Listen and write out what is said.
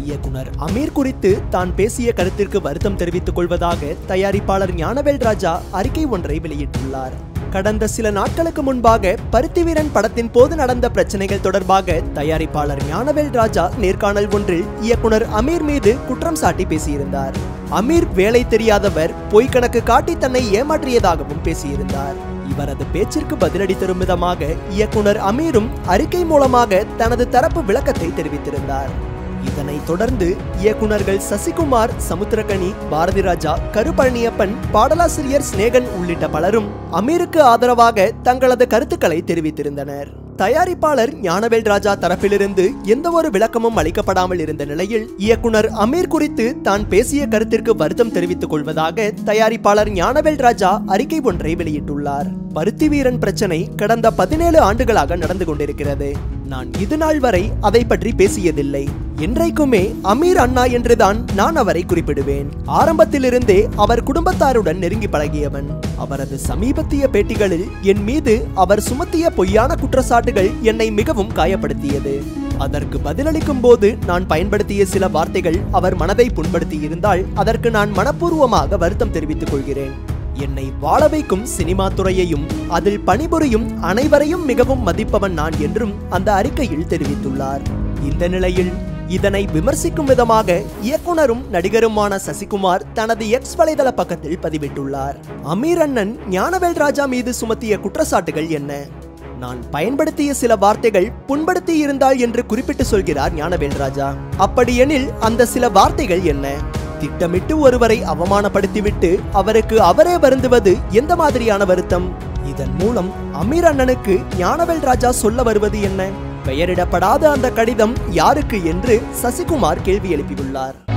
இயக்குனர் அமீர் குறித்து தான் பேசிய கருத்திற்கு வருத்தம் தெரிவித்துக் கொள்வதாக தயாரிப்பாளர் ஞானவேல் ராஜா அறிக்கை ஒன்றை வெளியிட்டுள்ளார் கடந்த சில நாட்களுக்கு முன்பாக பருத்திவீரன் படத்தின் போது நடந்த பிரச்சனைகள் தொடர்பாக தயாரிப்பாளர் ஞானவேல் ராஜா நேர்காணல் ஒன்றில் இயக்குனர் அமீர் மீது குற்றம் சாட்டி பேசியிருந்தார் அமீர் வேலை தெரியாதவர் பொய் கணக்கு காட்டி தன்னை ஏமாற்றியதாகவும் பேசியிருந்தார் இவரது பேச்சிற்கு பதிலடி தரும் விதமாக இயக்குனர் அமீரும் அறிக்கை மூலமாக தனது தரப்பு விளக்கத்தை தெரிவித்திருந்தார் இதனைத் தொடர்ந்து இயக்குனர்கள் சசிகுமார் சமுத்திரகனி பாரதி ராஜா கருபழனியப்பன் பாடலாசிரியர் சிநேகன் உள்ளிட்ட பலரும் அமீருக்கு ஆதரவாக தங்களது கருத்துக்களை தெரிவித்திருந்தனர் தயாரிப்பாளர் ஞானவேல் ராஜா தரப்பிலிருந்து எந்த ஒரு விளக்கமும் அளிக்கப்படாமல் இருந்த நிலையில் இயக்குனர் அமீர் குறித்து தான் பேசிய கருத்திற்கு வருத்தம் தெரிவித்துக் கொள்வதாக தயாரிப்பாளர் ஞானவேல் ராஜா அறிக்கை ஒன்றை வெளியிட்டுள்ளார் பருத்தி வீரன் பிரச்சனை கடந்த பதினேழு ஆண்டுகளாக நடந்து கொண்டிருக்கிறது நான் இது நாள் வரை அதை பற்றி பேசியதில்லை என்றைக்குமே அமீர் அண்ணா என்றுதான் நான் அவரை குறிப்பிடுவேன் ஆரம்பத்திலிருந்தே அவர் குடும்பத்தாருடன் நெருங்கி பழகியவன் அவரது சமீபத்திய பேட்டிகளில் என் மீது அவர் சுமத்திய பொய்யான குற்றச்சாட்டுகள் என்னை மிகவும் காயப்படுத்தியது அதற்கு பதிலளிக்கும் போது நான் பயன்படுத்திய சில வார்த்தைகள் அவர் மனதை புண்படுத்தி இருந்தால் அதற்கு நான் மனப்பூர்வமாக வருத்தம் தெரிவித்துக் கொள்கிறேன் என்னை வாழ வைக்கும் சினிமா துறையையும் அதில் பணிபுரியும் அனைவரையும் மிகவும் மதிப்பவன் நான் என்றும் அந்த அறிக்கையில் தெரிவித்துள்ளார் இந்த நிலையில் இதனை விமர்சிக்கும் விதமாக இயக்குனரும் நடிகருமான சசிகுமார் தனது எக்ஸ் வலைதள பக்கத்தில் பதிவிட்டுள்ளார் அமீர் அண்ணன் ஞானவேல் ராஜா மீது சுமத்திய குற்றச்சாட்டுகள் என்ன நான் பயன்படுத்திய சில வார்த்தைகள் புண்படுத்தி இருந்தால் என்று குறிப்பிட்டு சொல்கிறார் ஞானவேல் ராஜா அப்படியெனில் அந்த சில வார்த்தைகள் என்ன திட்டமிட்டு ஒருவரை அவமானப்படுத்திவிட்டு அவருக்கு அவரே வருந்துவது எந்த மாதிரியான வருத்தம் இதன் மூலம் அமீர் அண்ணனுக்கு ஞானவேல் ராஜா சொல்ல வருவது என்ன பெயரிடப்படாத அந்த கடிதம் யாருக்கு என்று சசிகுமார் கேள்வி எழுப்பியுள்ளார்